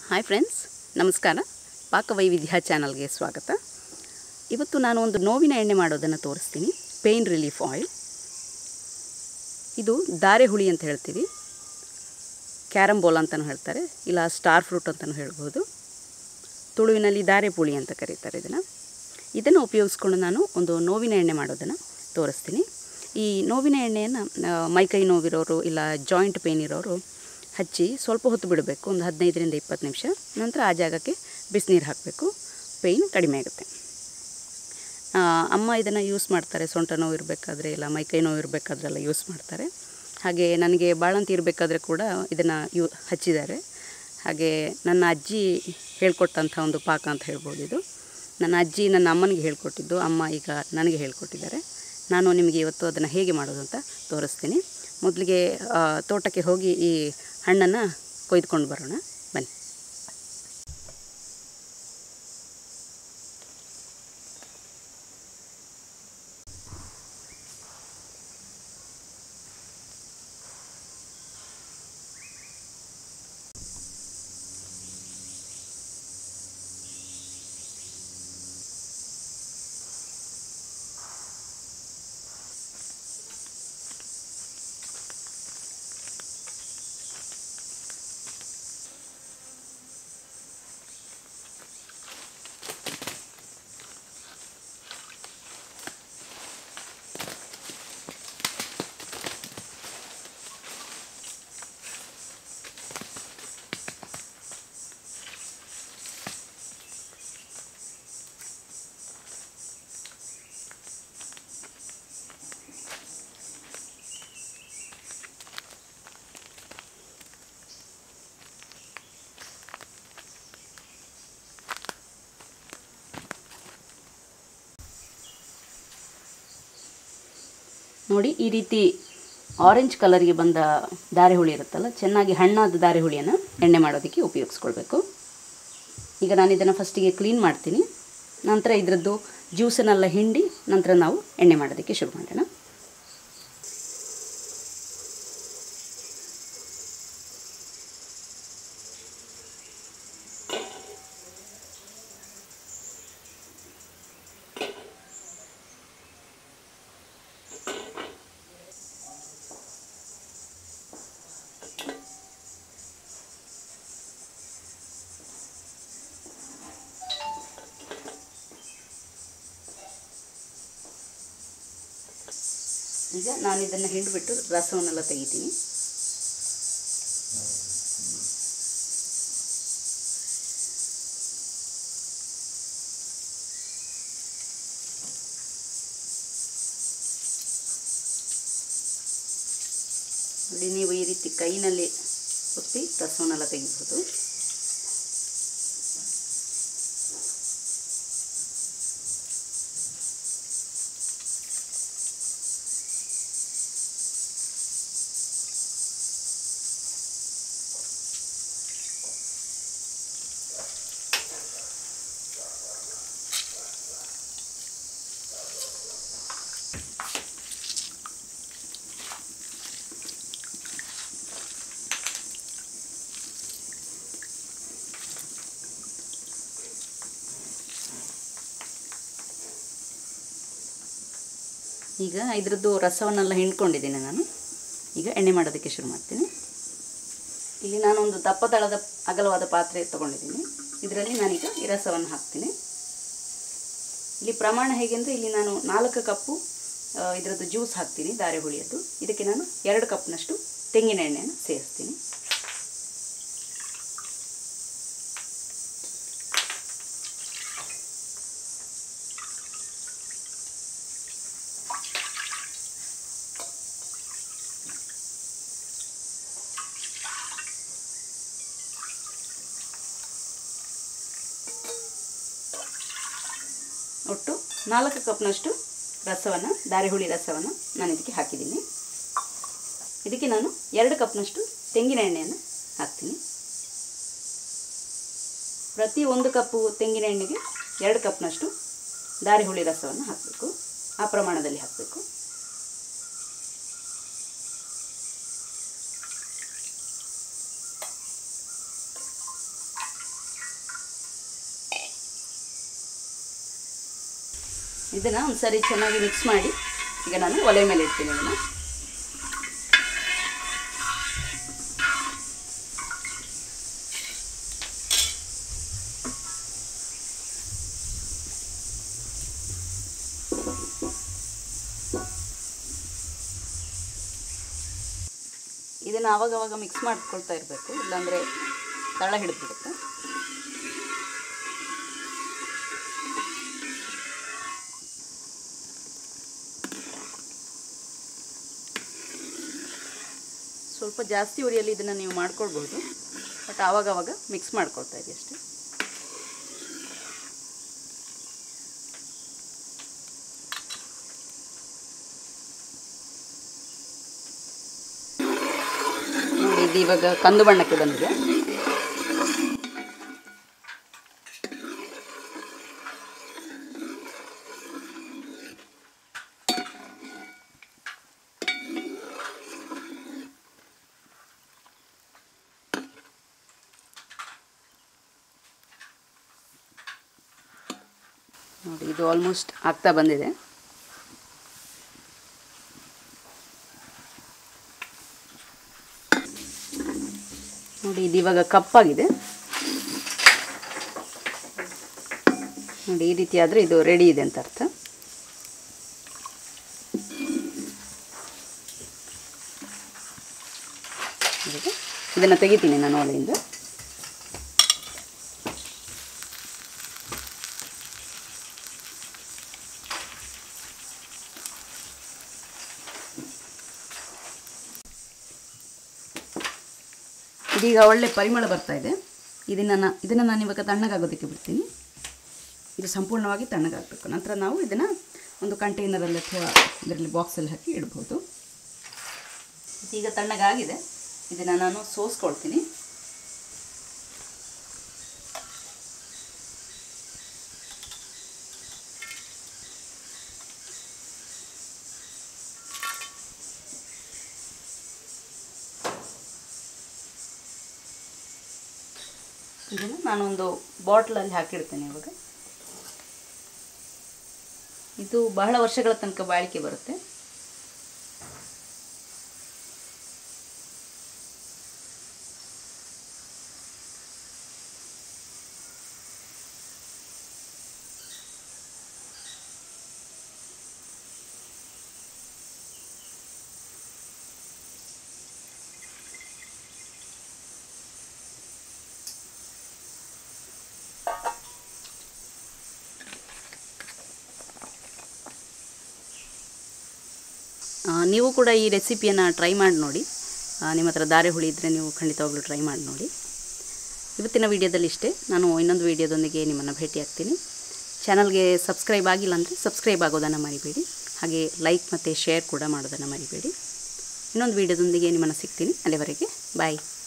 hi friends ನಮಸ್ಕಾರ ಪಾಕವೈವಿಧ್ಯ ಚಾನಲ್ಗೆ ಸ್ವಾಗತ ಇವತ್ತು ನಾನು ಒಂದು ನೋವಿನ ಎಣ್ಣೆ ಮಾಡೋದನ್ನು ತೋರಿಸ್ತೀನಿ ಪೇಯ್ನ್ ರಿಲೀಫ್ ಆಯಿಲ್ ಇದು ದಾರೆ ಹುಳಿ ಅಂತ ಹೇಳ್ತೀವಿ ಕ್ಯಾರಮ್ ಅಂತಲೂ ಹೇಳ್ತಾರೆ ಇಲ್ಲ ಸ್ಟಾರ್ ಫ್ರೂಟ್ ಅಂತಲೂ ಹೇಳ್ಬೋದು ತುಳುವಿನಲ್ಲಿ ದಾರೆ ಪುಳಿ ಅಂತ ಕರೀತಾರೆ ಇದನ್ನು ಇದನ್ನು ಉಪಯೋಗಿಸ್ಕೊಂಡು ನಾನು ಒಂದು ನೋವಿನ ಎಣ್ಣೆ ಮಾಡೋದನ್ನು ತೋರಿಸ್ತೀನಿ ಈ ನೋವಿನ ಎಣ್ಣೆಯನ್ನು ಮೈಕೈ ನೋವಿರೋರು ಇಲ್ಲ ಜಾಯಿಂಟ್ ಪೇಯ್ನ್ ಇರೋರು ಹಚ್ಚಿ ಸ್ವಲ್ಪ ಹೊತ್ತು ಬಿಡಬೇಕು ಒಂದು ಹದಿನೈದರಿಂದ ಇಪ್ಪತ್ತು ನಿಮಿಷ ನಂತರ ಆ ಜಾಗಕ್ಕೆ ಬಿಸಿನೀರು ಹಾಕಬೇಕು ಪೇಯ್ನ್ ಕಡಿಮೆ ಆಗುತ್ತೆ ಆ, ಅಮ್ಮ ಇದನ್ನು ಯೂಸ್ ಮಾಡ್ತಾರೆ ಸೊಂಟ ನೋವು ಇರಬೇಕಾದ್ರೆ ಇಲ್ಲ ಮೈಕೈ ನೋವು ಇರಬೇಕಾದ್ರೆಲ್ಲ ಯೂಸ್ ಮಾಡ್ತಾರೆ ಹಾಗೆ ನನಗೆ ಬಾಳಂತಿ ಇರಬೇಕಾದ್ರೆ ಕೂಡ ಇದನ್ನು ಯೂ ಹಚ್ಚಿದ್ದಾರೆ ಹಾಗೆ ನನ್ನ ಅಜ್ಜಿ ಹೇಳ್ಕೊಟ್ಟಂಥ ಒಂದು ಪಾಕ ಅಂತ ಹೇಳ್ಬೋದು ಇದು ನನ್ನ ಅಜ್ಜಿ ನನ್ನ ಅಮ್ಮನಿಗೆ ಹೇಳ್ಕೊಟ್ಟಿದ್ದು ಅಮ್ಮ ಈಗ ನನಗೆ ಹೇಳ್ಕೊಟ್ಟಿದ್ದಾರೆ ನಾನು ನಿಮಗೆ ಇವತ್ತು ಅದನ್ನು ಹೇಗೆ ಮಾಡೋದು ಅಂತ ತೋರಿಸ್ತೀನಿ ಮೊದಲಿಗೆ ಆ, ತೋಟಕ್ಕೆ ಹೋಗಿ ಈ ಹಣ್ಣನ್ನು ಕೊಯ್ದುಕೊಂಡು ಬರೋಣ ಬನ್ನಿ ನೋಡಿ ಈ ರೀತಿ ಆರೆಂಜ್ ಕಲರ್ಗೆ ಬಂದ ದಾರೆ ಹುಳಿ ಇರುತ್ತಲ್ಲ ಚೆನ್ನಾಗಿ ಹಣ್ಣಾದ ದಾರೆ ಹುಳಿಯನ್ನು ಎಣ್ಣೆ ಮಾಡೋದಕ್ಕೆ ಉಪಯೋಗಿಸ್ಕೊಳ್ಬೇಕು ಈಗ ನಾನು ಇದನ್ನು ಫಸ್ಟಿಗೆ ಕ್ಲೀನ್ ಮಾಡ್ತೀನಿ ನಂತರ ಇದರದ್ದು ಜ್ಯೂಸನ್ನೆಲ್ಲ ಹಿಂಡಿ ನಂತರ ನಾವು ಎಣ್ಣೆ ಮಾಡೋದಕ್ಕೆ ಶುರು ಮಾಡೋಣ ಈಗ ನಾನು ಇದನ್ನು ಹಿಂಡಿಬಿಟ್ಟು ರಸವನ್ನೆಲ್ಲ ತೆಗಿತೀನಿ ನೋಡಿ ನೀವು ಈ ರೀತಿ ಕೈನಲ್ಲಿ ಒತ್ತಿ ರಸವನ್ನೆಲ್ಲ ತೆಗಿಬೋದು ಈಗ ಇದರದ್ದು ರಸವನ್ನೆಲ್ಲ ಹಿಂಡ್ಕೊಂಡಿದ್ದೀನಿ ನಾನು ಈಗ ಎಣ್ಣೆ ಮಾಡೋದಕ್ಕೆ ಶುರು ಮಾಡ್ತೀನಿ ಇಲ್ಲಿ ನಾನು ಒಂದು ದಪ್ಪದಳದ ಅಗಲವಾದ ಪಾತ್ರೆ ತೊಗೊಂಡಿದ್ದೀನಿ ಇದರಲ್ಲಿ ನಾನೀಗ ಈ ರಸವನ್ನು ಹಾಕ್ತೀನಿ ಇಲ್ಲಿ ಪ್ರಮಾಣ ಹೇಗೆ ಅಂದರೆ ಇಲ್ಲಿ ನಾನು ನಾಲ್ಕು ಕಪ್ಪು ಆ, ಇದರದ್ದು ಜ್ಯೂಸ್ ಹಾಕ್ತೀನಿ ದಾರೆ ಹುಳಿಯದ್ದು ಇದಕ್ಕೆ ನಾನು ಎರಡು ಕಪ್ನಷ್ಟು ತೆಂಗಿನ ಎಣ್ಣೆಯನ್ನು ಸೇರಿಸ್ತೀನಿ ಒಟ್ಟು ನಾಲ್ಕು ಕಪ್ನಷ್ಟು ರಸವನ್ನು ದಾರೆಹುಳಿ ರಸವನ್ನು ನಾನು ಇದಕ್ಕೆ ಹಾಕಿದ್ದೀನಿ ಇದಕ್ಕೆ ನಾನು ಎರಡು ಕಪ್ನಷ್ಟು ತೆಂಗಿನ ಎಣ್ಣೆಯನ್ನು ಹಾಕ್ತೀನಿ ಪ್ರತಿ ಒಂದು ಕಪ್ಪು ತೆಂಗಿನ ಎಣ್ಣೆಗೆ ಎರಡು ಕಪ್ನಷ್ಟು ದಾರೆಹುಳಿ ರಸವನ್ನು ಹಾಕಬೇಕು ಆ ಪ್ರಮಾಣದಲ್ಲಿ ಹಾಕಬೇಕು ಇದನ್ನು ಒಂದು ಸರಿ ಚೆನ್ನಾಗಿ ಮಿಕ್ಸ್ ಮಾಡಿ ಈಗ ನಾನು ಒಲೆ ಮೇಲೆ ಇಡ್ತೀನಿ ಇದನ್ನು ಇದನ್ನು ಆವಾಗ ಆವಾಗ ಮಿಕ್ಸ್ ಮಾಡ್ಕೊಳ್ತಾ ಇರಬೇಕು ಇಲ್ಲಾಂದರೆ ತಳ ಹಿಡಿದ್ಬಿಡುತ್ತೆ ಸ್ವಲ್ಪ ಜಾಸ್ತಿ ಉರಿಯಲ್ಲಿ ಇದನ್ನು ನೀವು ಮಾಡ್ಕೊಳ್ಬೋದು ಬಟ್ ಆವಾಗ ಆವಾಗ ಮಿಕ್ಸ್ ಮಾಡ್ಕೊಳ್ತಾ ಇರಿ ಅಷ್ಟೇ ನೋಡಿ ಇದು ಇವಾಗ ಕಂದು ಬಣ್ಣಕ್ಕೆ ಬಂದಿದೆ ನೋಡಿ ಇದು ಆಲ್ಮೋಸ್ಟ್ ಆಗ್ತಾ ಬಂದಿದೆ ನೋಡಿ ಇದು ಇವಾಗ ಕಪ್ಪಾಗಿದೆ ನೋಡಿ ಈ ರೀತಿ ಆದರೆ ಇದು ರೆಡಿ ಇದೆ ಅಂತ ಅರ್ಥ ಇದನ್ನು ತೆಗಿತೀನಿ ನಾನು ಒಲೆಯಿಂದ ಇದೀಗ ಒಳ್ಳೆ ಪರಿಮಳ ಬರ್ತಾ ಇದೆ ಇದನ್ನು ನಾ ಇದನ್ನು ನಾನು ಇವಾಗ ತಣ್ಣಗಾಗೋದಕ್ಕೆ ಬಿಡ್ತೀನಿ ಇದು ಸಂಪೂರ್ಣವಾಗಿ ತಣ್ಣಗಾಗಬೇಕು ನಂತರ ನಾವು ಇದನ್ನು ಒಂದು ಕಂಟೈನರಲ್ಲಿ ಅಥವಾ ಇದರಲ್ಲಿ ಬಾಕ್ಸಲ್ಲಿ ಹಾಕಿ ಇಡ್ಬೋದು ಈಗ ತಣ್ಣಗಾಗಿದೆ ಇದನ್ನು ನಾನು ಸೋಸ್ಕೊಳ್ತೀನಿ ಇದನ್ನು ನಾನೊಂದು ಬಾಟ್ಲಲ್ಲಿ ಹಾಕಿಡ್ತೇನೆ ಇವಾಗ ಇದು ಬಹಳ ವರ್ಷಗಳ ತನಕ ಬಾಳಿಕೆ ಬರುತ್ತೆ ಆ, ನೀವು ಕೂಡ ಈ ರೆಸಿಪಿಯನ್ನು ಟ್ರೈ ಮಾಡಿ ನೋಡಿ ಆ, ನಿಮ್ಮ ಹತ್ರ ದಾರೆ ಹುಳಿ ಇದ್ದರೆ ನೀವು ಖಂಡಿತವಾಗ್ಲೂ ಟ್ರೈ ಮಾಡಿ ನೋಡಿ ಇವತ್ತಿನ ವಿಡಿಯೋದಲ್ಲಿ ಇಷ್ಟೇ ನಾನು ಇನ್ನೊಂದು ವಿಡಿಯೋದೊಂದಿಗೆ ನಿಮ್ಮನ್ನು ಭೇಟಿ ಆಗ್ತೀನಿ ಚಾನಲ್ಗೆ ಸಬ್ಸ್ಕ್ರೈಬ್ ಆಗಿಲ್ಲ ಅಂದರೆ ಸಬ್ಸ್ಕ್ರೈಬ್ ಆಗೋದನ್ನು ಮರಿಬೇಡಿ ಹಾಗೆ ಲೈಕ್ ಮತ್ತು ಶೇರ್ ಕೂಡ ಮಾಡೋದನ್ನು ಮರಿಬೇಡಿ ಇನ್ನೊಂದು ವಿಡಿಯೋದೊಂದಿಗೆ ನಿಮ್ಮನ್ನು ಸಿಗ್ತೀನಿ ಅಲ್ಲಿವರೆಗೆ ಬಾಯ್